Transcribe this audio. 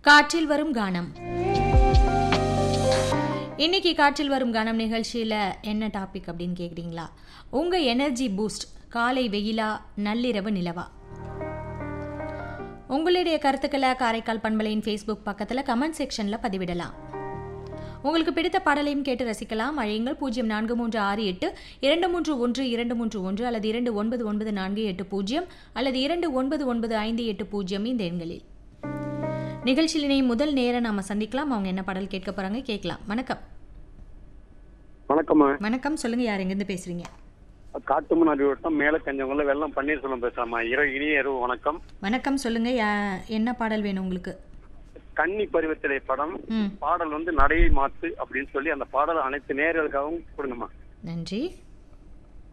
காற்றில் வரும் கானம் இன்னைக்கு காற்றில் வரும் கானம் நிகழ்ச்சியில் என்ன டாபிக் அப்படின்னு கேட்குறீங்களா உங்கள் எனர்ஜி பூஸ்ட் காலை வெயிலா நள்ளிரவு நிலவா உங்களுடைய கருத்துக்களை காரைக்கால் பண்பலையின் ஃபேஸ்புக் பக்கத்தில் கமெண்ட் செக்ஷனில் பதிவிடலாம் உங்களுக்கு பிடித்த பாடலையும் கேட்டு ரசிக்கலாம் அழையுங்கள் பூஜ்ஜியம் நான்கு மூன்று ஆறு எட்டு இரண்டு மூன்று ஒன்று இரண்டு மூன்று ஒன்று அல்லது இரண்டு ஒன்பது ஒன்பது நான்கு எட்டு பூஜ்ஜியம் அல்லது இரண்டு ஒன்பது ஒன்பது ஐந்து எட்டு பூஜ்ஜியம் இந்த எண்களில் நிகழ்ச்சியினை முதல் நேரம் நாம சந்திக்கலாம் அவங்க என்ன பாடல் கேட்க போறாங்க கேட்கலாம் வணக்கம் வணக்கம்மா வணக்கம் சொல்லுங்க யார் எங்கேருந்து பேசுறீங்க காட்டுமன்னாடி வட்டம் மேல கஞ்சவங்கள வெள்ளம் பன்னீர்செல்வம் பேசுறேம்மா இரவு இனிய இரவு வணக்கம் வணக்கம் சொல்லுங்க யா- என்ன பாடல் வேணும் உங்களுக்கு கன்னி பருவத்திலே படம் ம் பாடல் வந்து நடையை மாத்து அப்படின்னு சொல்லி அந்த பாடல் அனைத்து நேர்களுக்காகவும் கொடுங்கம்மா நன்றி